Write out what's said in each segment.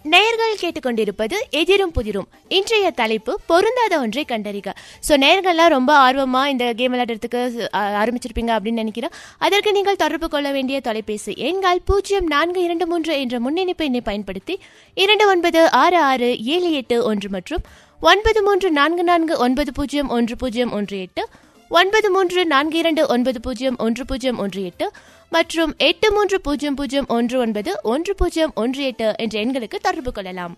நேயர்கள் கேட்டுக்கொண்டிருப்பது எதிரும் புதிரும் இன்றைய தலைப்பு பொருந்தாத ஒன்றை கண்டறிக ஸோ நேயர்கள்லாம் ரொம்ப ஆர்வமா இந்த கேம் விளையாடுறதுக்கு அஹ், ஆரம்பிச்சிருப்பீங்க அப்படின்னு நினைக்கிறேன் அதற்கு நீங்கள் தொடர்பு கொள்ள வேண்டிய தொலைபேசி எண்கள் பூஜ்ஜியம் நான்கு இரண்டு மூன்று என்ற முன்னிணைப்பு எண்ணை பயன்படுத்தி இரண்டு ஒன்பது ஆறு ஆறு ஏழு எட்டு ஒன்று மற்றும் ஒன்பது மூன்று நான்கு நான்கு ஒன்பது பூஜ்ஜியம் ஒன்று பூஜ்ஜியம் ஒன்று எட்டு ஒன்பது மூன்று நான்கு இரண்டு ஒன்பது பூஜ்ஜியம் ஒன்று பூஜ்ஜியம் ஒன்று எட்டு மற்றும் எட்டு மூன்று பூஜ்ஜியம் பூஜ்ஜியம் ஒன்று ஒன்பது ஒன்று பூஜ்ஜியம் ஒன்று எட்டு என்ற எண்களுக்கு தொடர்பு கொள்ளலாம்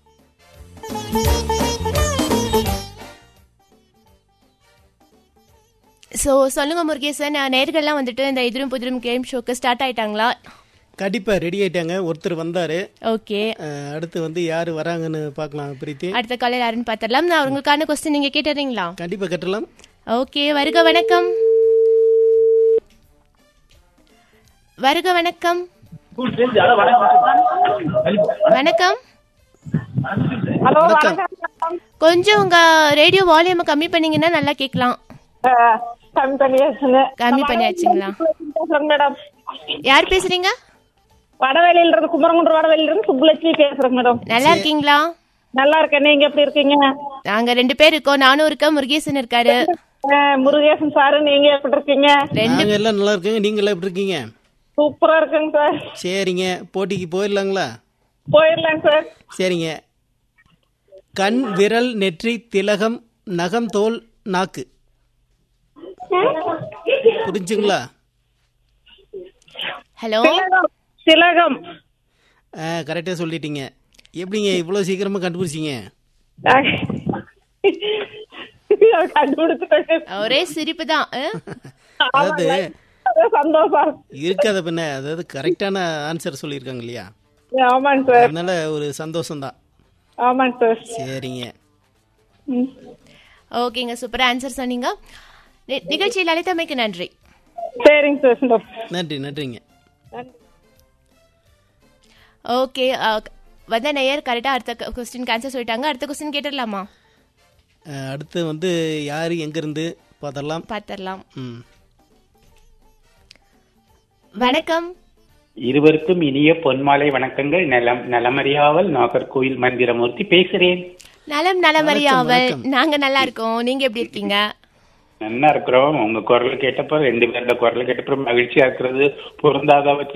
ஸோ சொல்லுங்க முருகேசன் நேர்கள்லாம் வந்துட்டு இந்த எதிரும் புதிரும் கேம் ஷோக்கு ஸ்டார்ட் ஆயிட்டாங்களா கண்டிப்பா ரெடி ஆயிட்டாங்க ஒருத்தர் வந்தாரு ஓகே அஹ், அடுத்து வந்து யாரு வராங்கன்னு பார்க்கலாம் பிரீத்தி அடுத்த காலையில் யாருன்னு பார்த்துடலாம் நான் உங்களுக்கான கொஸ்டின் நீங்க கேட்டுறீங்களா கண்டிப்பா கட்டலாம் ஓகே வருக வணக்கம் வருக வணக்கம் வணக்கம் ஹலோ வணக்கம். வணக்கம் கொஞ்சம் உங்க ரேடியோ வால்யூம் கம்மி பண்ணீங்கன்னா நல்லா கேட்கலாம் அஹ், கம்மி பண்ணியாச்சுங்க கம்மி பண்ணியாச்சுங்களா பேசுறேங்க மேடம் யார் பேசுறீங்க வடவேலியில இருந்து குமரங்குன்ற வடவேலியில இருந்து சுப்புலட்சுமி பேசுறேங்க மேடம் நல்லா இருக்கீங்களா நல்லா இருக்கேன் நீங்க எப்படி இருக்கீங்க நாங்க ரெண்டு பேர் இருக்கோம் நானும் இருக்கேன் முருகேசன் இருக்காரு அஹ், முருகேசன் சாரு நீங்க எப்படி இருக்கீங்க நாங்க எல்லாம் நல்லா இருக்கோங்க நீங்க எல்லாம் எப்படி இருக்கீங்க சூப்பரா இருக்குங்க சார் சரிங்க போட்டிக்கு போயிடலாங்களா போயிடலாங்க சார் சரிங்க கண் விரல் நெற்றி திலகம் நகம் தோல் நாக்கு புரிஞ்சுங்களா ஹலோ திலகம் திலகம் கரெக்டாக சொல்லிட்டீங்க எப்படிங்க இவ்வளோ சீக்கிரமாக கண்டுபிடிச்சிங்க கண்டுபிடிச்சிட்டேங்க ஒரே சிரிப்பு தான் அதாவது அதான் சந்தோஷம் இருக்காத பின்ன அதாவது கரெக்டான ஆன்சர் சொல்லியிருக்காங்க இல்லையா ஆமாங்க சார் அதனால ஒரு சந்தோஷம்தான் ஆமாங்க சார் சரிங்க ம். ஓகேங்க சூப்பரா ஆன்சர் சொன்னீங்க நி- நிகழ்ச்சியில் அழைத்தமைக்கு நன்றி சரிங்க சார் சந்தோஷம் நன்றி நன்றிங்க ஓகே வந்த நேயர் கரெக்டாக அடுத்த கொஸ்டின் ஆன்சர் சொல்லிட்டாங்க அடுத்த கொஸ்டின் கேட்டுடலாமா அஹ், அடுத்து வந்து யார் எங்கேருந்து பார்த்தரலாம் பார்த்துடலாம் ம் வணக்கம் இருவருக்கும் இனிய பொன்மாலை வணக்கங்கள் நலம் நலமறியாவல் நாகர்கோயில் மந்திரமூர்த்தி பேசுறேன் நலம் நலமறியாவல் வணக்கம். நாங்க நல்லா இருக்கோம் நீங்க எப்படி இருக்கீங்க நல்லா இருக்கிறோம் உங்க குரல் கேட்டப்போ ரெண்டு பேரோட குரல் கேட்டப்போ மகிழ்ச்சியா இருக்கிறது பொருந்தாதவற்றை